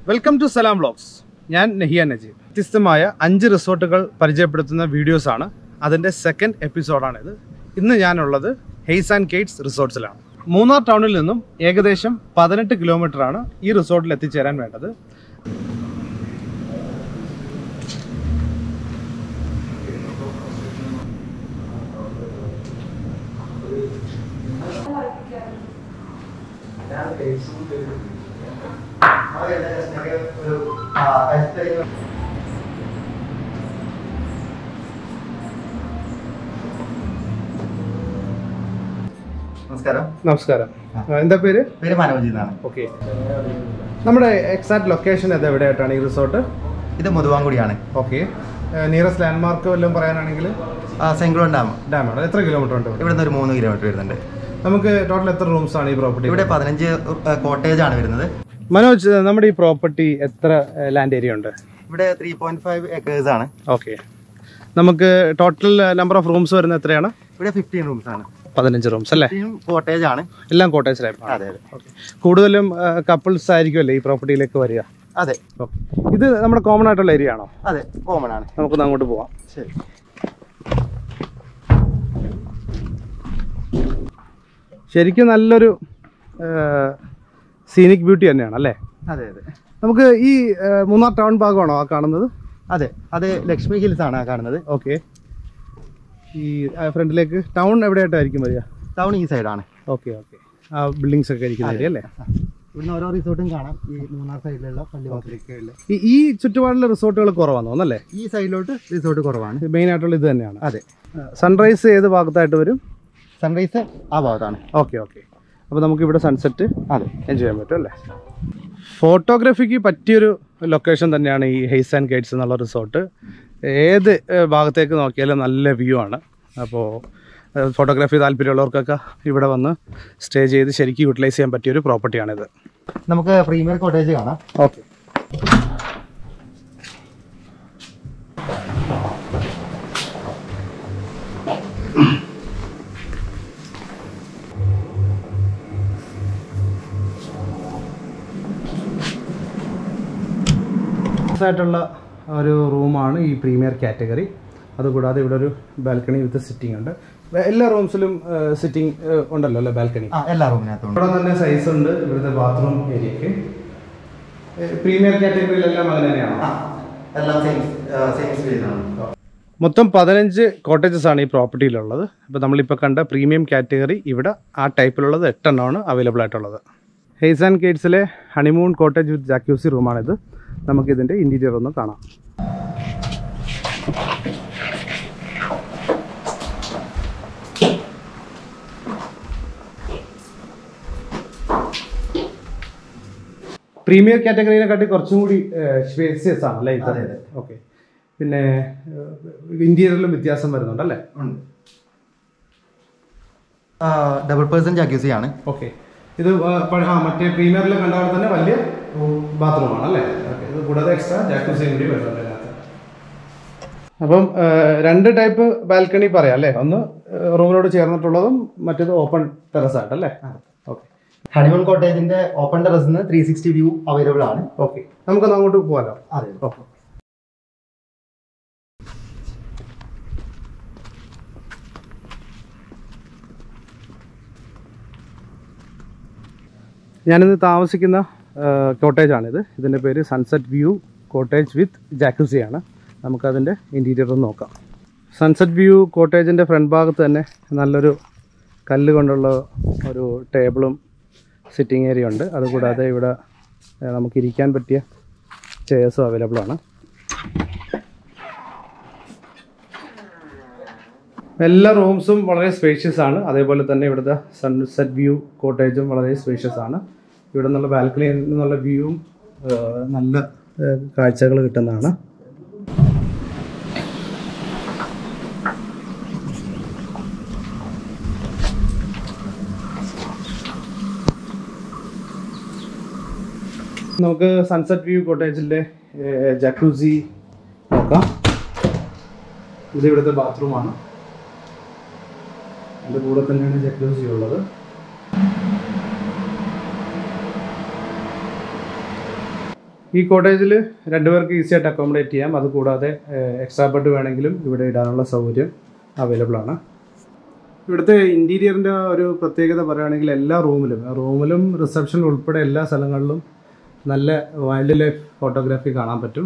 Welcome to Salam vlogs ഞാൻ നഹിയ നജീബ് വ്യത്യസ്തമായ അഞ്ച് റിസോർട്ടുകൾ പരിചയപ്പെടുത്തുന്ന വീഡിയോസാണ് അതിൻ്റെ സെക്കൻഡ് എപ്പിസോഡാണിത് ഇന്ന് ഞാനുള്ളത് ഹെയ്സ് ആൻഡ് കേറ്റ്സ് റിസോർട്ട്സിലാണ് മൂന്നാർ ടൗണിൽ നിന്നും ഏകദേശം പതിനെട്ട് കിലോമീറ്ററാണ് ഈ റിസോർട്ടിൽ എത്തിച്ചേരാൻ വേണ്ടത് നമസ്കാരം നമസ്കാരം ആ, എന്താ പേര് പേര് മനോജ് എന്നാണ് ഓക്കെ നമ്മുടെ എക്സാക്ട് ലൊക്കേഷൻ ഇത് എവിടെയായിട്ടാണ് ഈ റിസോർട്ട് ഇത് മുതുവാങ്കുടിയാണ് ഓക്കെ നിയറസ്റ്റ് ലാൻഡ്മാർക്ക് വല്ലതും പറയാനാണെങ്കിൽ സെങ്കുളം ഡാം ഡാമാണ് എത്ര കിലോമീറ്റർ ഉണ്ട് ഇവിടെ ഇവിടെ നിന്ന് ഒരു മൂന്ന് കിലോമീറ്റർ വരുന്നുണ്ട് നമുക്ക് ടോട്ടൽ എത്ര റൂംസ് ആണ് ഈ പ്രോപ്പർട്ടി ഇവിടെ പതിനഞ്ച് കോട്ടേജ് ആണ് വരുന്നത് മനോജ് നമ്മുടെ ഈ പ്രോപ്പർട്ടി എത്ര ലാൻഡ് ഏരിയ ഉണ്ട് ഇവിടെ ത്രീ പോയിന്റ് ഫൈവ് ഏക്കേഴ്സ് ആണ് ഓക്കെ നമുക്ക് ടോട്ടൽ നമ്പർ ഓഫ് റൂംസ് വരുന്നത് എത്രയാണ് ഇവിടെ ഫിഫ്റ്റീൻ റൂംസ് ആണ് പതിനഞ്ച് റൂംസ് അല്ലേ ഫിഫ്റ്റീൻ കോട്ടേജ് ആണ് എല്ലാം കോട്ടേജ് ടൈപ്പ് അതെ അതെ കൂടുതലും കപ്പിൾസ് ആയിരിക്കുമല്ലേ ഈ പ്രോപ്പർട്ടിയിലേക്ക് വരിക അതെ ഓക്കെ ഇത് നമ്മുടെ കോമൺ ആയിട്ടുള്ള ഏരിയ ആണോ അതെ കോമൺ ആണ് നമുക്കൊന്ന് അങ്ങോട്ട് പോവാം ശരി ശരിക്കും നല്ലൊരു സീനിക് ബ്യൂട്ടി തന്നെയാണ് അല്ലേ അതെ അതെ നമുക്ക് ഈ ആ, മൂന്നാർ ടൗൺ ഭാഗമാണോ ആ കാണുന്നത് അതെ അത് ലക്ഷ്മി ഹിൽസ് ആണ് ആ കാണുന്നത് ഓക്കെ ഈ ഫ്രണ്ടിലേക്ക് ടൗൺ എവിടെയായിട്ടായിരിക്കും വരിക ടൗൺ ഈ സൈഡാണ് ഓക്കെ ഓക്കെ ആ ബിൽഡിങ്സ് ഒക്കെ ഇരിക്കുന്ന ഏരിയ അല്ലേ ഇവിടുന്ന് ഓരോ റിസോർട്ടും കാണാം ഈ മൂന്നാർ സൈഡിലുള്ള പള്ളിവാസലിലുള്ള ഈ ഈ ചുറ്റുപാടിലെ റിസോർട്ടുകൾ കുറവാന്ന് തോന്നല്ലേ ഈ സൈഡിലോട്ട് റിസോർട്ട് കുറവാണ് മെയിൻ ആയിട്ടുള്ള ഇത് തന്നെയാണ് അതെ സൺറൈസ് ഏത് ഭാഗത്തായിട്ട് വരും സൺറൈസ് ആ ഭാഗത്താണ് ഓക്കെ ഓക്കെ അപ്പോൾ നമുക്ക് ഇവിടെ സൺസെറ്റ് അതെ എൻജോയ് ചെയ്യാൻ പറ്റും അല്ലേ ഫോട്ടോഗ്രാഫിക്ക് പറ്റിയൊരു ലൊക്കേഷൻ തന്നെയാണ് ഈ ഹെയ്സ് ആൻഡ് ഗൈഡ്സ് എന്നുള്ള റിസോർട്ട് ഏത് ഏഹ്, ഭാഗത്തേക്ക് നോക്കിയാലും നല്ല വ്യൂ ആണ് അപ്പോൾ ഫോട്ടോഗ്രാഫി താല്പര്യമുള്ളവർക്കൊക്കെ ഇവിടെ വന്ന് സ്റ്റേ ചെയ്ത് ശരിക്കും യൂട്ടിലൈസ് ചെയ്യാൻ പറ്റിയൊരു പ്രോപ്പർട്ടിയാണിത് നമുക്ക് പ്രീമിയർ കോട്ടേജ് കാണാം ഓക്കെ ആയിട്ടുള്ള ഒരു റൂമാണ് ഈ പ്രീമിയർ കാറ്റഗറി അതുകൂടാതെ ഇവിടെ ഒരു ബാൽക്കണി വിത്ത് സിറ്റിംഗ് ഉണ്ട് വേ- എല്ലാ റൂംസിലും സിറ്റിംഗ് ഉണ്ടല്ലോ അല്ലേ ബാൽക്കണി ആ എല്ലാ റൂമിനകത്തും ഇവിടെ തന്നെ സൈസ് ഉണ്ട് ഇവിടുത്തെ ബാത്റൂം ഏരിയക്ക് പ്രീമിയർ കാറ്റഗറിയിലെല്ലാം അങ്ങനെ തന്നെയാണോ എല്ലാം സെയിം സെയിം സ്പേസ് ആണ് മൊത്തം പതിനഞ്ച് കോട്ടേജസ് ആണ് ഈ പ്രോപ്പർട്ടിയിലുള്ളത് അപ്പോൾ നമ്മളിപ്പോൾ കണ്ട പ്രീമിയം കാറ്റഗറി ഇവിടെ ആ ടൈപ്പിലുള്ളത് എട്ടെണ്ണമാണ് അവൈലബിൾ ആയിട്ടുള്ളത് ഹെയ്സ് ആൻഡ് കേറ്റ്സിലെ ഹണിമൂൺ കോട്ടേജ് വിത്ത് ജാക്യൂസി റൂമാണിത് നമുക്കിതിൻ്റെ ഇൻറ്റീരിയർ ഒന്ന് കാണാം പ്രീമിയർ കാറ്റഗറിനെക്കാട്ടി കുറച്ചും കൂടി സ്പേസിയസ് ആണ് അല്ലേ ഇത് അതെ, അതെ. ഓക്കെ പിന്നെ ഇന്റീരിയറിലും വ്യത്യാസം വരുന്നുണ്ട് അല്ലേ ഉണ്ട് ഡബിൾ പേഴ്സൺ ജാക്യൂസി ആണ് ഓക്കെ ഇത് ആ, പഴ- ആ മറ്റേ പ്രീമിയറിൽ കണ്ട പോലെ തന്നെ വലിയ ബാത്റൂം ആണ് അല്ലേ ഓക്കെ ഇത് കൂടാതെ എക്സ്ട്രാ ജാക്കൂസിയും കൂടി വരുന്നുണ്ട് അതിനകത്ത് അപ്പം ആ, രണ്ട് ടൈപ്പ് ബാൽക്കണി പറയാം അല്ലേ ഒന്ന് റൂമിനോട് ചേർന്നിട്ടുള്ളതും മറ്റേത് ഓപ്പൺ ടെറസ് ആയിട്ടല്ലേ ഓക്കെ ഹണിമൂൺ കോട്ടേജിന്റെ ഓപ്പൺ ടെറസിന് ത്രീ സിക്സ്റ്റി വ്യൂ അവൈലബിൾ ആണ് ഓക്കെ നമുക്കൊന്ന് അങ്ങോട്ട് പോകാലോ അതെ ഓക്കെ ഞാനിന്ന് താമസിക്കുന്ന കോട്ടേജ് ആണിത് ഇതിൻ്റെ പേര് സൺസെറ്റ് വ്യൂ കോട്ടേജ് വിത്ത് ജാക്കുസിയാണ് നമുക്കതിൻ്റെ ഇൻറ്റീരിയർ ഒന്ന് നോക്കാം സൺസെറ്റ് വ്യൂ കോട്ടേജിൻ്റെ ഫ്രണ്ട് ഭാഗത്ത് തന്നെ നല്ലൊരു കല്ല് കൊണ്ടുള്ള ഒരു ടേബിളും സിറ്റിംഗ് ഏരിയ ഉണ്ട് അതുകൂടാതെ ഇവിടെ ഏഹ്, നമുക്ക് ഇരിക്കാൻ പറ്റിയ ചെയർസും അവൈലബിൾ ആണ് എല്ലാ റൂംസും വളരെ സ്പേഷ്യസ് ആണ് അതേപോലെ തന്നെ ഇവിടുത്തെ സൺസെറ്റ് വ്യൂ കോട്ടേജും വളരെ സ്പേഷ്യസ് ആണ് ഇവിടെ നിന്നുള്ള ബാൽക്കണിയിൽ നിന്നുള്ള വ്യൂവും നല്ല കാഴ്ചകൾ കിട്ടുന്നതാണ് നമുക്ക് സൺസെറ്റ് വ്യൂ കോട്ടേജിലെ ജക്കൂസി നോക്കാം ഇത് ഇവിടുത്തെ ബാത്റൂമാണ് അതിൻ്റെ കൂടെ തന്നെയാണ് ജക്കൂസി ഉള്ളത് ഈ കോട്ടേജിൽ രണ്ടുപേർക്ക് ഈസി ആയിട്ട് അക്കോമഡേറ്റ് ചെയ്യാം അതുകൂടാതെ എക്സ്ട്രാ ബെഡ് വേണമെങ്കിലും ഇവിടെ ഇടാനുള്ള സൗകര്യം അവൈലബിൾ ആണ് ഇവിടുത്തെ ഇൻറ്റീരിയറിൻ്റെ ഒരു പ്രത്യേകത പറയുകയാണെങ്കിൽ എല്ലാ റൂമിലും റൂമിലും റിസപ്ഷൻ ഉൾപ്പെടെ എല്ലാ സ്ഥലങ്ങളിലും നല്ല വൈൽഡ് ലൈഫ് ഫോട്ടോഗ്രാഫി കാണാൻ പറ്റും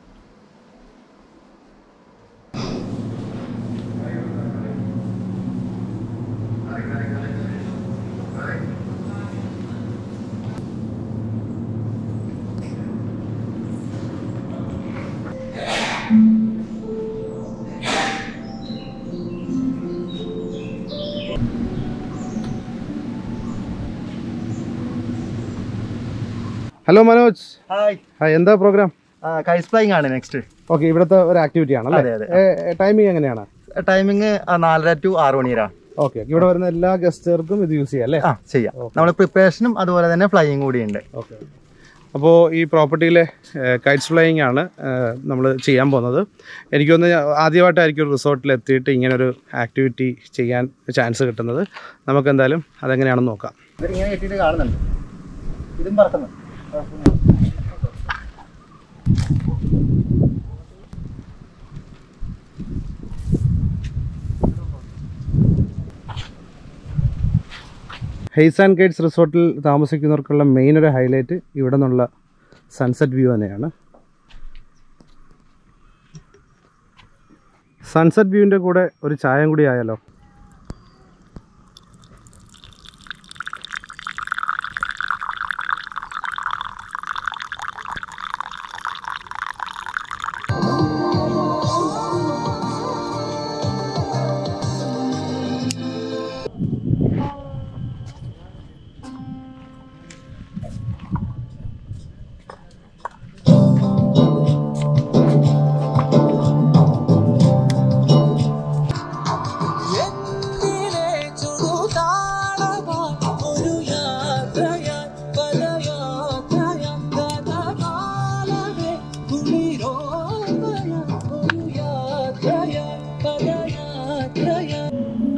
ഹലോ മനോജ് ഹായ് ഹായ് എന്താ പ്രോഗ്രാം കൈസ് ഫ്ലൈങ് ആണ് നെക്സ്റ്റ് ഓക്കെ ഇവിടുത്തെ ഒരു ആക്ടിവിറ്റി ആണല്ലേ അതെ, അതെ. ടൈമിംഗ് എങ്ങനെയാണ് ടൈമിങ് നാലര ടു ആറ് മണി വരെ ഓക്കെ ഇവിടെ വരുന്ന എല്ലാ ഗസ്റ്റുകൾക്കും ഇത് യൂസ് ചെയ്യാം അല്ലേ ആ ചെയ്യാം നമ്മൾ പ്രിപ്പറേഷനും അതുപോലെ തന്നെ ഫ്ലൈയും കൂടി ഉണ്ട് ഓക്കെ അപ്പോൾ ഈ പ്രോപ്പർട്ടിയിലെ കൈറ്റ്സ് ഫ്ലൈയിങ് ആണ് നമ്മൾ ചെയ്യാൻ പോകുന്നത് എനിക്കൊന്ന് ആദ്യമായിട്ടായിരിക്കും ഒരു റിസോർട്ടിൽ എത്തിയിട്ട് ഇങ്ങനൊരു ആക്ടിവിറ്റി ചെയ്യാൻ ചാൻസ് കിട്ടുന്നത് നമുക്ക് എന്തായാലും അതെങ്ങനെയാണെന്ന് നോക്കാം ഇങ്ങനെ കെട്ടിയിട്ട് കാണുന്നുണ്ട് ഇതും പറക്കുന്നു ഹെയ്സ് ആൻഡ് ഗൈഡ്സ് റിസോർട്ടിൽ താമസിക്കുന്നവർക്കുള്ള മെയിൻ ഒരു ഹൈലൈറ്റ് ഇവിടെ നിന്നുള്ള സൺസെറ്റ് വ്യൂ തന്നെയാണ് സൺസെറ്റ് വ്യൂവിൻ്റെ കൂടെ ഒരു ചായം കൂടി ആയാലോ എന്തിനെ ചുടുതാളമായി ഒരു യാത്രയായി പദയാത്രയായി ഗതകാലമേ കുളിരോർമയായി ഒരു യാത്രയായി പദയാത്രയായി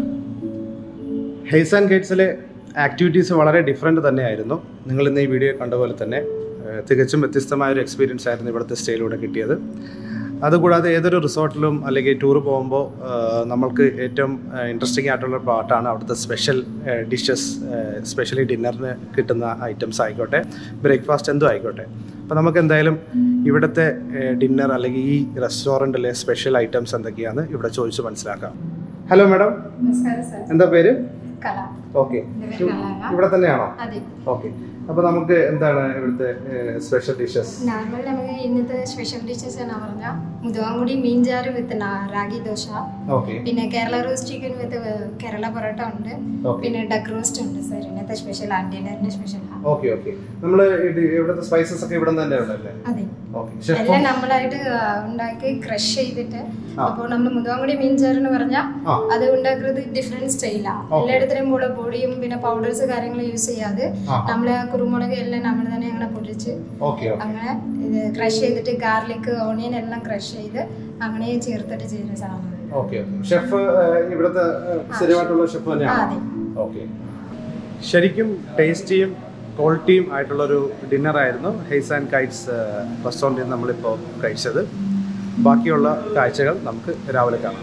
ഹെയ്സ് ആൻഡ് ഗൈഡ്സിലെ ആക്ടിവിറ്റീസ് വളരെ ഡിഫറെൻറ്റ് തന്നെയായിരുന്നു നിങ്ങൾ ഇന്ന് ഈ വീഡിയോ കണ്ട പോലെ തന്നെ ഏഹ് തികച്ചും വ്യത്യസ്തമായ ഒരു എക്സ്പീരിയൻസ് ആയിരുന്നു ഇവിടുത്തെ സ്റ്റേയിലൂടെ കിട്ടിയത് അതുകൂടാതെ ഏതൊരു റിസോർട്ടിലും അല്ലെങ്കിൽ ടൂർ പോകുമ്പോൾ ഏഹ് നമ്മൾക്ക് ഏറ്റവും ഇൻട്രസ്റ്റിംഗ് ആയിട്ടുള്ള പാർട്ടാണ് അവിടുത്തെ സ്പെഷ്യൽ ഡിഷസ് സ്പെഷ്യലി ഡിന്നറിന് കിട്ടുന്ന ഐറ്റംസ് ആയിക്കോട്ടെ ബ്രേക്ക്ഫാസ്റ്റ് എന്തോ ആയിക്കോട്ടെ അപ്പോൾ നമുക്ക് എന്തായാലും ഇവിടുത്തെ ഡിന്നർ അല്ലെങ്കിൽ ഈ റെസ്റ്റോറൻറ്റിലെ സ്പെഷ്യൽ ഐറ്റംസ് എന്തൊക്കെയാണ് ഇവിടെ ചോദിച്ച് മനസ്സിലാക്കാം ഹലോ മാഡം നമസ്കാരം സാർ എന്താ പേര് കല ഓക്കെ എൻ്റെ പേര് കലായ ഇവിടെ തന്നെയാണോ അതെ ഓക്കെ അപ്പൊ നമുക്ക് എന്താണ് ഇവിടുത്തെ സ്പെഷ്യൽ ഡിഷസ് നോർമൽ നമുക്ക് ഇന്നത്തെ സ്പെഷ്യൽ ഡിഷസ് എന്ന് പറഞ്ഞാൽ മുതുവാങ്കുടി മീൻചാറ് വിത്ത് റാഗി ദോശ ഓക്കെ പിന്നെ Kerala roast chicken with Kerala porotta ഉണ്ട് Okay. പിന്നെ ഡക്ക് റോസ്റ്റ് ഉണ്ട് സാർ ഇന്നത്തെ സ്പെഷ്യൽ ആൻറ്റീനറിന്റെ സ്പെഷ്യൽ ഓക്കെ ഓക്കെ നമ്മള് ഇത് ഇവിടുത്തെ സ്പൈസസ് ഒക്കെ ഇവിടെ തന്നെ ഉള്ളല്ലേ അതെ ഓക്കെ എല്ലാം നമ്മളായിട്ട് ആ, ഉണ്ടാക്കി ക്രഷ് ചെയ്തിട്ട് ആ. അപ്പോൾ നമ്മൾ മുതുവാങ്കുടി മീൻചാറ് എന്ന് പറഞ്ഞാൽ ആ. അത് ഉണ്ടാക്കുന്നത് ഡിഫറെന്റ് സ്റ്റൈലാണ് Okay. എല്ലായിടത്തിലും മുളക് പൊടിയും പിന്നെ പൗഡേഴ്സ് കാര്യങ്ങൾ യൂസ് ചെയ്യാതെ ആ. നമ്മള് കുരുമുളക് എല്ലാം നമ്മൾ തന്നെ അങ്ങനെ പൊടിച്ച് ഓക്കെ ഓക്കെ അങ്ങനെ ഇത് ക്രഷ് ചെയ്തിട്ട് ഗാർലിക് ഓണിയൻ എല്ലാം ക്രഷ് ചെയ്ത് അങ്ങനെ ചേർത്തിട്ട് ചെയ്യുന്ന സാധനമാണ് ഓക്കെ ഷെഫ് ഇവിടുത്തെ ഏഹ്, സ്ഥിരമായിട്ടുള്ള ഷെഫ് ആ, തന്നെയാണ് അതെ ഓക്കെ ശരിക്കും ടേസ്റ്റിയും ക്വാളിറ്റിയും ആയിട്ടുള്ളൊരു ഡിന്നറായിരുന്നു ഹെയ്സ് ആൻഡ് കൈറ്റ്സ് റെസ്റ്റോറൻറ്റിൽ നിന്ന് നമ്മളിപ്പോൾ കഴിച്ചത് ബാക്കിയുള്ള കാഴ്ചകൾ നമുക്ക് രാവിലെ കാണാം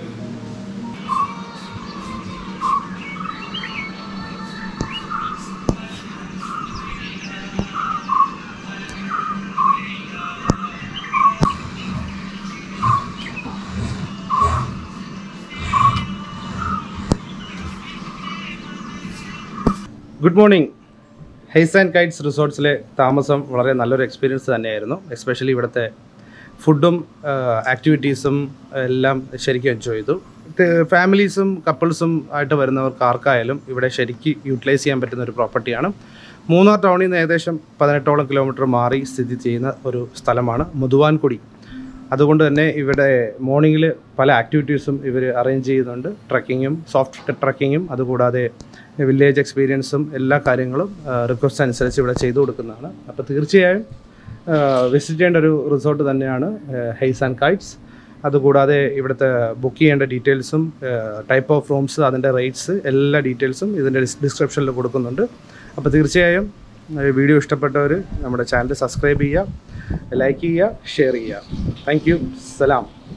good morning Haze and Kites റിസോർട്ട്സിലെ താമസം വളരെ നല്ലൊരു എക്സ്പീരിയൻസ് തന്നെയായിരുന്നു എസ്പെഷ്യലി ഇവിടുത്തെ ഫുഡും ആക്ടിവിറ്റീസും എല്ലാം ശരിക്കും എൻജോയ് ചെയ്തു ഫാമിലീസും കപ്പിൾസും ആയിട്ട് വരുന്നവർക്ക് ആർക്കായാലും ഇവിടെ ശരിക്ക് യൂട്ടിലൈസ് ചെയ്യാൻ പറ്റുന്ന ഒരു പ്രോപ്പർട്ടിയാണ് മൂന്നാർ ടൗണിൽ നിന്ന് ഏകദേശം പതിനെട്ടോളം കിലോമീറ്റർ മാറി സ്ഥിതി ചെയ്യുന്ന ഒരു സ്ഥലമാണ് മുതുവാൻകുടി അതുകൊണ്ട് തന്നെ ഇവിടെ മോർണിംഗിൽ പല ആക്ടിവിറ്റീസും ഇവർ അറേഞ്ച് ചെയ്യുന്നുണ്ട് ട്രക്കിങ്ങും സോഫ്റ്റ് ട്രക്കിങ്ങും അതുകൂടാതെ വില്ലേജ് എക്സ്പീരിയൻസും എല്ലാ കാര്യങ്ങളും റിക്വസ്റ്റ് അനുസരിച്ച് ഇവിടെ ചെയ്തു കൊടുക്കുന്നതാണ് അപ്പോൾ തീർച്ചയായും വിസിറ്റ് ചെയ്യേണ്ട ഒരു റിസോർട്ട് തന്നെയാണ് ഹെയ്സ് ആൻഡ് കൈറ്റ്സ് അതുകൂടാതെ ഇവിടുത്തെ ബുക്ക് ചെയ്യേണ്ട ഡീറ്റെയിൽസും ടൈപ്പ് ഓഫ് റൂംസ് അതിൻ്റെ റേറ്റ്സ് എല്ലാ ഡീറ്റെയിൽസും ഇതിൻ്റെ ഡിസ്ക്രിപ്ഷനിൽ കൊടുക്കുന്നുണ്ട് അപ്പോൾ തീർച്ചയായും വീഡിയോ ഇഷ്ടപ്പെട്ടവർ നമ്മുടെ ചാനൽ സബ്സ്ക്രൈബ് ചെയ്യുക ലൈക്ക് ചെയ്യുക ഷെയർ ചെയ്യുക താങ്ക് യു സലാം